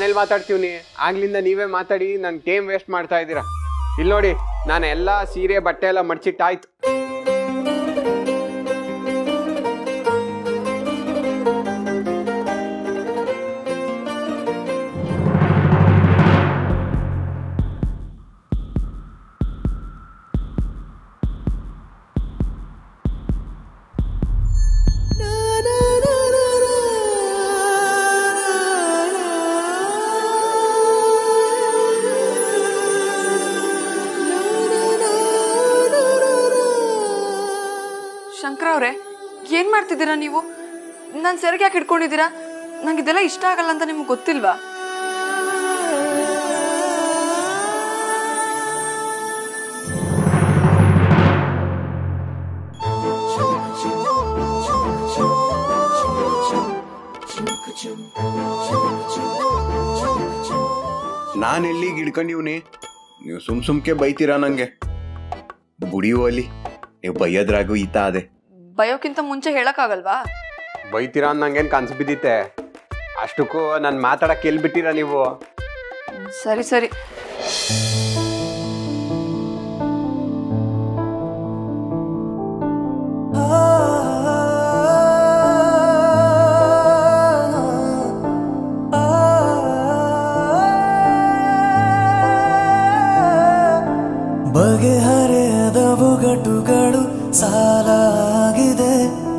ಆಮೇಲೆ ಮಾತಾಡ್ತೀವಿ ಆಗ್ಲಿಂದ ನೀವೇ ಮಾತಾಡಿ ನನ್ ಟೈಮ್ ವೇಸ್ಟ್ ಮಾಡ್ತಾ ಇದ್ದೀರಾ ಇಲ್ಲಿ ನೋಡಿ ನಾನು ಎಲ್ಲ ಸೀರೆ ಬಟ್ಟೆ ಎಲ್ಲ ಮಡ್ಚಿಟ್ಟಾಯ್ತು ಶಂಕರ ಅವರೇ ಏನ್ ಮಾಡ್ತಿದ್ದೀರಾ ನೀವು ನನ್ನ ಸೆರಗೆ ಯಾಕೆ ಇಟ್ಕೊಂಡಿದ್ದೀರಾ ನಂಗೆ ಇದೆಲ್ಲ ಇಷ್ಟ ಆಗಲ್ಲ ಅಂತ ನಿಮ್ಗೆ ಗೊತ್ತಿಲ್ವಾ ನಾನು ಎಲ್ಲಿಗೆ ಹಿಡ್ಕೊಂಡಿವ್ನಿ ನೀವು ಸುಮ್ ಸುಮ್ಕೆ ಬೈತೀರಾ ನಂಗೆ ಬುಡಿಯು ಅಲ್ಲಿ ನೀವು ಬೈಯೋದ್ರಾಗೂ ಈತ ಅದೇ ಬಯೋಕ್ಕಿಂತ ಮುಂಚೆ ಹೇಳಕ್ಕಾಗಲ್ವಾ ಬೈತೀರಾ ಅಂತ ನಂಗೇನು ಕನ್ಸು ಬಿದ್ದಿತ್ತೆ ಅಷ್ಟಕ್ಕೂ ನಾನು ಮಾತಾಡಕ್ಕೆ ಎಲ್ಲಿ ಬಿಟ್ಟಿರಾ ನೀವು ಸರಿ ಸರಿ ಬಗೆಹರೆಯದ ಒಗಟುಗಳು ಸಾಲಾಗಿದೆ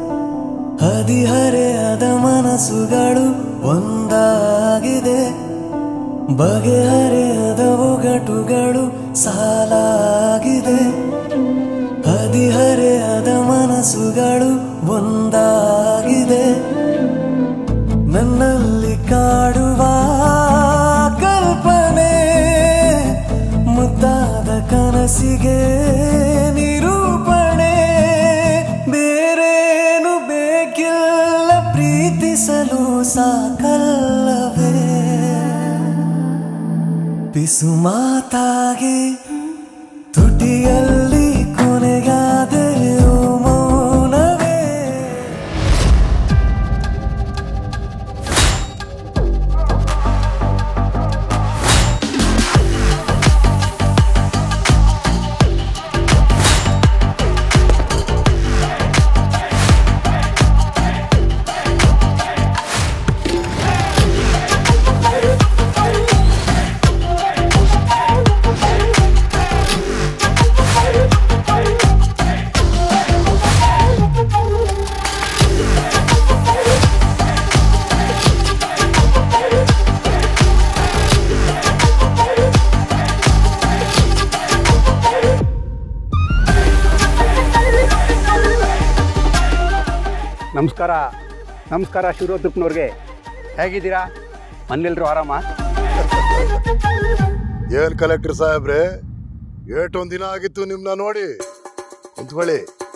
ಹದಿಹರೆಯದ ಮನಸ್ಸುಗಳು ಒಂದಾಗಿದೆ ಬಗೆಹರೆಯದ ಒಗಟುಗಳು ಸಾಲಾಗಿದೆ ಹದಿಹರೆಯದ ಮನಸ್ಸುಗಳು ಒಂದಾಗಿದೆ ನನ್ನಲ್ಲಿ ಕಾಡುವ ಕಲ್ಪನೆ ಮುದ್ದಾದ ಕನಸಿಗೆ ನಿರೂಪಣೆ ಬೇರೇನು ಬೇಕಿಲ್ಲ ಪ್ರೀತಿಸಲು ಸಾಕಲ್ಲವೇ ಪಿಸು ಮಾತಾಗಿ ತುಟಿಯಲ್ಲಿ ಕೊನೆಗಾದೆಯೋ ಮೌನವೇ ನಮಸ್ಕಾರ ನಮಸ್ಕಾರ ಶಿವರುದ್ರಪ್ಪನವ್ರಿಗೆ ಹೇಗಿದ್ದೀರಾ ಮನೆಯಲ್ಲರೂ ಆರಾಮ ಏನ್ ಕಲೆಕ್ಟರ್ ಸಾಹೇಬ್ರೆ ಏಟೊಂದ್ ದಿನ ಆಗಿತ್ತು ನಿಮ್ನ ನೋಡಿ ಕುಂತ್ಕೊಳ್ಳಿ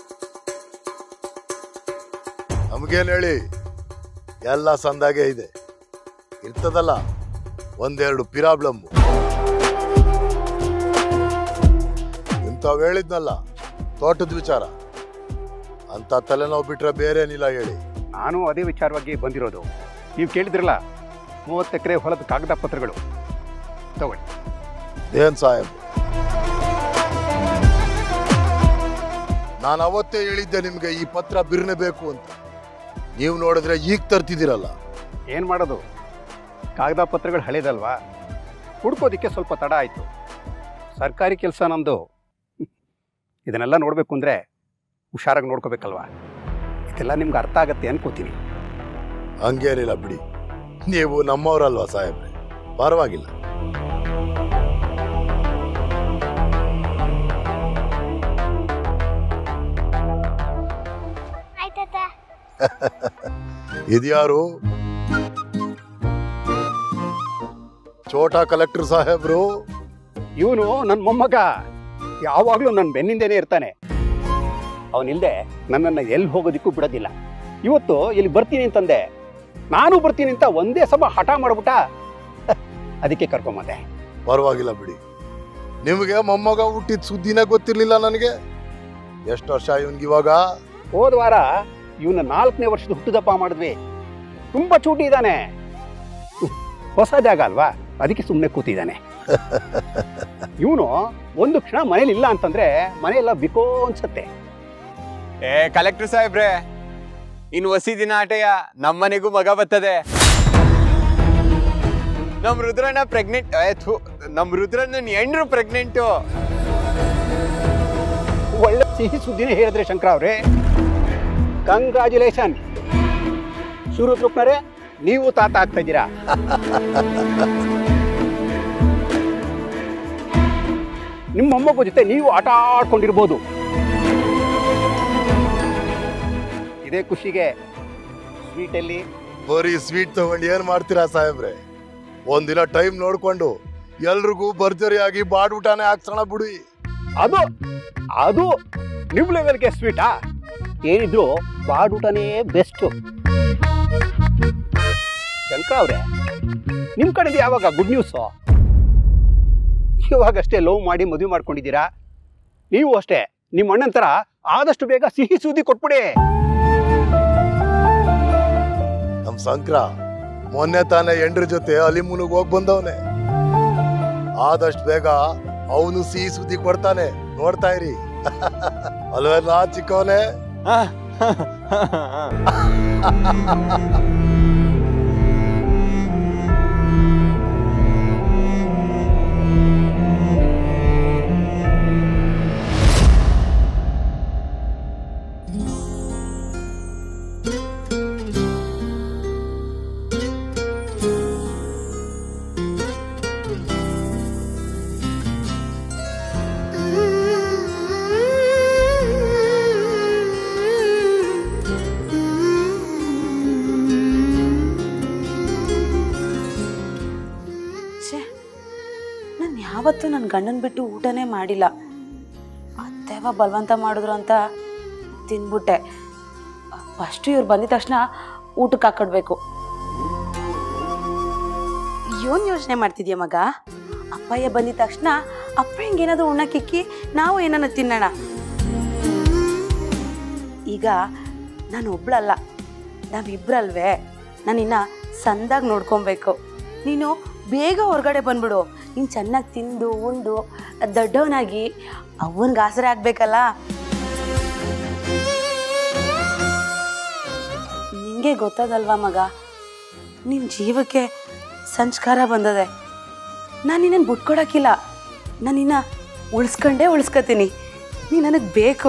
ನಮ್ಗೇನ್ ಹೇಳಿ ಎಲ್ಲ ಸಂದಾಗೆ ಇದೆ ಇರ್ತದಲ್ಲ ಒಂದೆರಡು ಪಿರಾಬ್ಲಮ್ ಇಂಥವ್ ಹೇಳಿದ್ನಲ್ಲ ತೋಟದ ವಿಚಾರ ಅಂತ ತಲೆನೋವು ಬಿಟ್ರೆ ಬೇರೆ ಏನಿಲ್ಲ ಹೇಳಿ ನಾನು ಅದೇ ವಿಚಾರವಾಗಿ ಬಂದಿರೋದು ನೀವು ಕೇಳಿದ್ರಲ್ಲ ಮೂವತ್ತು ಎಕರೆ ಹೊಲದ ಕಾಗದ ಪತ್ರಗಳು ತಗೊಳ್ಳಿ ಏನ್ ಸಾಹೇಬ್ ನಾನು ಅವತ್ತೇ ಹೇಳಿದ್ದೆ ನಿಮ್ಗೆ ಈ ಪತ್ರ ಬಿರ್ನೆ ಬೇಕು ಅಂತ ನೀವು ನೋಡಿದ್ರೆ ಈಗ ತರ್ತಿದ್ದೀರಲ್ಲ ಏನು ಮಾಡೋದು ಕಾಗದ ಪತ್ರಗಳು ಹಳೇದಲ್ವಾ ಹುಡ್ಕೋದಿಕ್ಕೆ ಸ್ವಲ್ಪ ತಡ ಆಯಿತು ಸರ್ಕಾರಿ ಕೆಲಸ ನಮ್ಮದು ಇದನ್ನೆಲ್ಲ ನೋಡಬೇಕು ಅಂದರೆ ಹುಷಾರಾಗಿ ನೋಡ್ಕೋಬೇಕಲ್ವಾ ಇದೆಲ್ಲ ನಿಮ್ಗೆ ಅರ್ಥ ಆಗತ್ತೆ ಅನ್ಕೋತೀನಿ ಹಂಗೇನಿಲ್ಲ ಬಿಡಿ ನೀವು ನಮ್ಮವರಲ್ವಾ ಸಾಹೇಬ್ರೆ ಪರವಾಗಿಲ್ಲ ಆಯ್ತಾತ ಇದ್ಯಾರು ಛೋಟಾ ಕಲೆಕ್ಟರ್ ಸಾಹೇಬ್ರು ಇವನು ನನ್ನ ಮೊಮ್ಮಗ ಯಾವಾಗಲೂ ನನ್ನ ಬೆನ್ನಿಂದೇನೆ ಇರ್ತಾನೆ ಅವನಿಲ್ದೆ ನನ್ನನ್ನು ಎಲ್ಲಿ ಹೋಗೋದಕ್ಕೂ ಬಿಡೋದಿಲ್ಲ ಇವತ್ತು ಇಲ್ಲಿ ಬರ್ತೀನಿ ಅಂತಂದೆ ನಾನು ಬರ್ತೀನಿ ಅಂತ ಒಂದೇ ಸಮ ಹಠ ಮಾಡ್ಬಿಟ್ಟ ಅದಕ್ಕೆ ಕರ್ಕೊಂಬಂದೆ ಪರವಾಗಿಲ್ಲ ಬಿಡಿ ನಿಮಗೆ ಮೊಮ್ಮಗ ಹುಟ್ಟಿದ ಸುದ್ದಿನೇ ಗೊತ್ತಿರ್ಲಿಲ್ಲ ನನಗೆ ಎಷ್ಟು ವರ್ಷ ಇವನ್ಗೆ ಇವಾಗ ಹೋದ ವಾರ ಇವನ ನಾಲ್ಕನೇ ವರ್ಷದ ಹುಟ್ಟುದಪ್ಪ ಮಾಡಿದ್ವಿ ತುಂಬಾ ಚೂಟಿ ಇದ್ದಾನೆ ಹೊಸ ಜಾಗ ಅಲ್ವಾ ಅದಕ್ಕೆ ಸುಮ್ಮನೆ ಕೂತಿದ್ದಾನೆ ಇವನು ಒಂದು ಕ್ಷಣ ಮನೇಲಿ ಇಲ್ಲ ಅಂತಂದ್ರೆ ಮನೆಯೆಲ್ಲ ಬಿಕೋ ಅನ್ಸತ್ತೆ ಏ ಕಲೆಕ್ಟರ್ ಸಾಹೇಬ್ರೆ ಇನ್ ವಸಿ ದಿನ ಆಟೆಯ ನಮ್ಮನೆಗೂ ಮಗ ಬರ್ತದೆ ನಮ್ ರುದ್ರಣ್ಣ ಪ್ರೆಗ್ನೆಂಟ್ ನಮ್ ರುದ್ರಣ್ಣ ಎಂಡ್ರು ಪ್ರೆಗ್ನೆಂಟು ಒಳ್ಳೆ ಸಿಹಿ ಸುದ್ದಿನೇ ಹೇಳಿದ್ರೆ ಶಂಕರ ಅವ್ರೆ ಕಂಗ್ರಾಚುಲೇಷನ್ ಶಿವರುದ್ರಪ್ಪನರೇ ನೀವು ತಾತ ಆಗ್ತಾ ಇದ್ದೀರಾ ನಿಮ್ಮ ಮೊಮ್ಮಗು ಜೊತೆ ನೀವು ಆಟ ಆಡ್ಕೊಂಡಿರ್ಬೋದು ಇದೇ ಖುಷಿಗೆ ಸ್ವೀಟಲ್ಲಿ ಬರೀ ಸ್ವೀಟ್ ತಗೊಂಡು ಏನ್ ಮಾಡ್ತೀರಾ ಸಾಹೇಬ್ರೆ ಒಂದಿನ ಟೈಮ್ ನೋಡ್ಕೊಂಡು ಎಲ್ರಿಗೂ ಭರ್ಜರಿಯಾಗಿ ಬಾಡ್ಬಿಟಾನೆ ಹಾಕ್ಸೋಣ ಬಿಡಿ ಅದು ಅದು ನಿಮ್ಮ ಲೆವೆಲ್ಗೆ ಸ್ವೀಟಾ ಏನಿದ್ರು ಬಾಡೂಟನೇ ಬೆಸ್ಟು ಶಂಕರ ಅವ್ರೆ ನಿಮ್ಮ ಕಡೆದು ಯಾವಾಗ ಗುಡ್ ನ್ಯೂಸು ಇವಾಗಷ್ಟೇ ಲವ್ ಮಾಡಿ ಮದುವೆ ಮಾಡ್ಕೊಂಡಿದ್ದೀರಾ ನೀವು ಅಷ್ಟೇ ನಿಮ್ಮ ಅಣ್ಣನ ಥರ ಆದಷ್ಟು ಬೇಗ ಸಿಹಿ ಸುದ್ದಿ ಕೊಟ್ಬಿಡಿ ನಮ್ ಸಂಕ್ರ ಮೊನ್ನೆ ತಾನೇ ಎಂಡ್ರ ಜೊತೆ ಅಲಿಮುನಿಗ್ ಹೋಗ್ ಬಂದವನೆ ಆದಷ್ಟು ಬೇಗ ಅವನು ಸಿಹಿ ಸುದ್ದಿ ಕೊಡ್ತಾನೆ ನೋಡ್ತಾ ಇರಿ ಅಲ್ವೆಲ್ಲ ಚಿಕ್ಕವನೇ ಛೇ ನಾನು ಯಾವತ್ತೂ ನನ್ನ ಗಂಡನ ಬಿಟ್ಟು ಊಟನೇ ಮಾಡಿಲ್ಲ ಅತ್ತೆವ ಬಲವಂತ ಮಾಡಿದ್ರು ಅಂತ ತಿಂದ್ಬಿಟ್ಟೆ ಫಸ್ಟು ಇವ್ರು ಬಂದಿದ ತಕ್ಷಣ ಊಟಕ್ಕೆ ಹಾಕೊಡ್ಬೇಕು ಏನು ಯೋಚನೆ ಮಾಡ್ತಿದ್ಯಾ ಮಗ ಅಪ್ಪಯ್ಯ ಬಂದಿದ ತಕ್ಷಣ ಅಪ್ಪ ಹಿಂಗೇನಾದ್ರು ಉಣ್ಣಕ್ಕಿಕ್ಕಿ ನಾವು ಏನಾನ ತಿನ್ನೋಣ ಈಗ ನಾನು ಒಬ್ಳಲ್ಲ ನಾವಿಬ್ರಲ್ವೇ ನಾನಿನ್ನ ಸಂದಾಗಿ ನೋಡ್ಕೊಬೇಕು ನೀನು ಬೇಗ ಹೊರಗಡೆ ಬಂದ್ಬಿಡು ನೀನು ಚೆನ್ನಾಗಿ ತಿಂದು ಉಂಡು ದೊಡ್ಡವನಾಗಿ ಅವನಿಗೆ ಆಸರೆ ಆಗ್ಬೇಕಲ್ಲ ನಿಂಗೆ ಗೊತ್ತದಲ್ವಾ ಮಗ ನಿನ್ನ ಜೀವಕ್ಕೆ ಸಂಸ್ಕಾರ ಬಂದದೆ ನಾನು ನಿನ್ನನ್ನು ಬಿಟ್ಕೊಡಕ್ಕಿಲ್ಲ ನಾನು ನಿನ್ನ ಉಳಿಸ್ಕೊಂಡೇ ಉಳಿಸ್ಕೊತೀನಿ ನೀ ನನಗೆ ಬೇಕು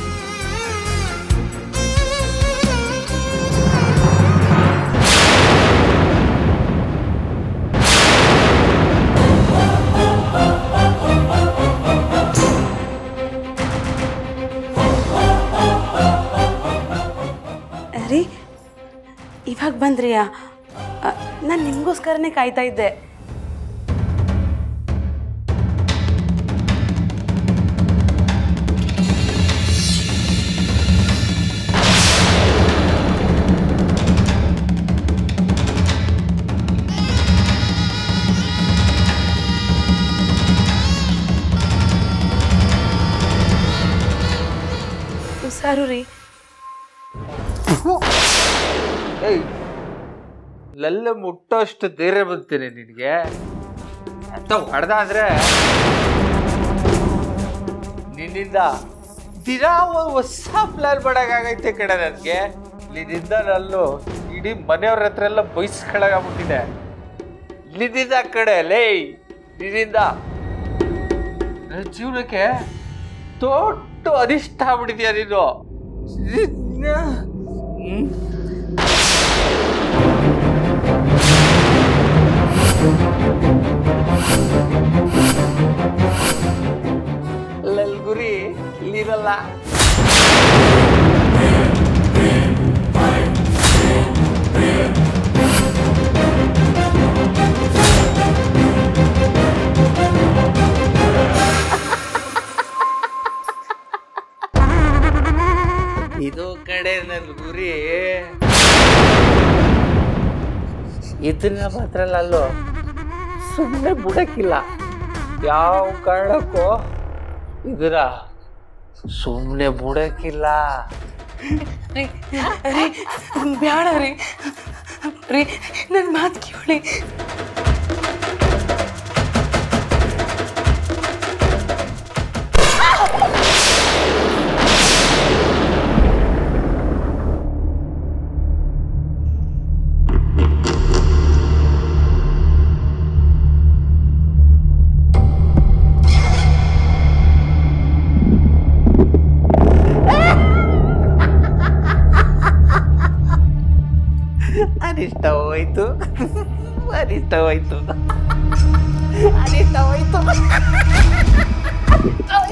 ರೀ ಇವಾಗ ಬಂದ್ರಿಯಾ ನಾನು ನಿಮಗೋಸ್ಕರನೇ ಕಾಯ್ತಾ ಇದ್ದೆ ಹುಷಾರು ರೀ ಏಯ್ ಲಲ್ಲೆ ಮುಟ್ಟೋಷ್ಟು ಧೈರ್ಯ ಬಂತೀನಿ ನಿನಗೆ ಅಂತ ಹೊಡೆದ ಅಂದ್ರೆ ನಿನ್ನಿಂದ ದಿನ ಒಂದು ಹೊಸ ಪ್ಲಾನ್ ಮಾಡೋಕ್ಕಾಗೈತೆ ಕಡೆ ನನಗೆ ನಿನ್ನಿಂದ ನಲ್ಲು ಇಡೀ ಮನೆಯವ್ರ ಹತ್ರ ಎಲ್ಲ ಬಯಸ್ಕೊಳಗಾಗ್ಬಿಟ್ಟಿದೆ ನಿನ್ನಿಂದ ಆ ಕಡೆ ಲೇ ನಿನ್ನಿಂದ ನನ್ನ ಜೀವನಕ್ಕೆ ದೊಡ್ಡ ಅನಿಷ್ಟ ಆಗ್ಬಿಟ್ಟಿದ್ಯಾ ನೀನು ನಿನ್ನ- ಹ್ಮ್. ಲಲ್ಗುರಿ ಇಲ್ಲಿರಲ್ಲ ಇದು ಕಡೆ ನನ್ನ ಗುರಿ ಇದನ್ನ ಮಾತ್ರ ಅಲ್ಲೋ ಸುಮ್ಮನೆ ಬಿಡಕ್ಕಿಲ್ಲ ಯಾವ ಕಾರಣಕ್ಕೂ ಇದರ ಸುಮ್ಮನೆ ಬಿಡಕ್ಕಿಲ್ಲ ರೀ ಬೇಡ ರೀ ರೀ ನನ್ನ ಮಾತು ಕೇಳಿ ಅನಿಷ್ಟ ಹೋಯ್ತು ಅನಿಷ್ಟ ಹೋಯ್ತು ಅನಿಷ್ಟ ಹೋಯ್ತು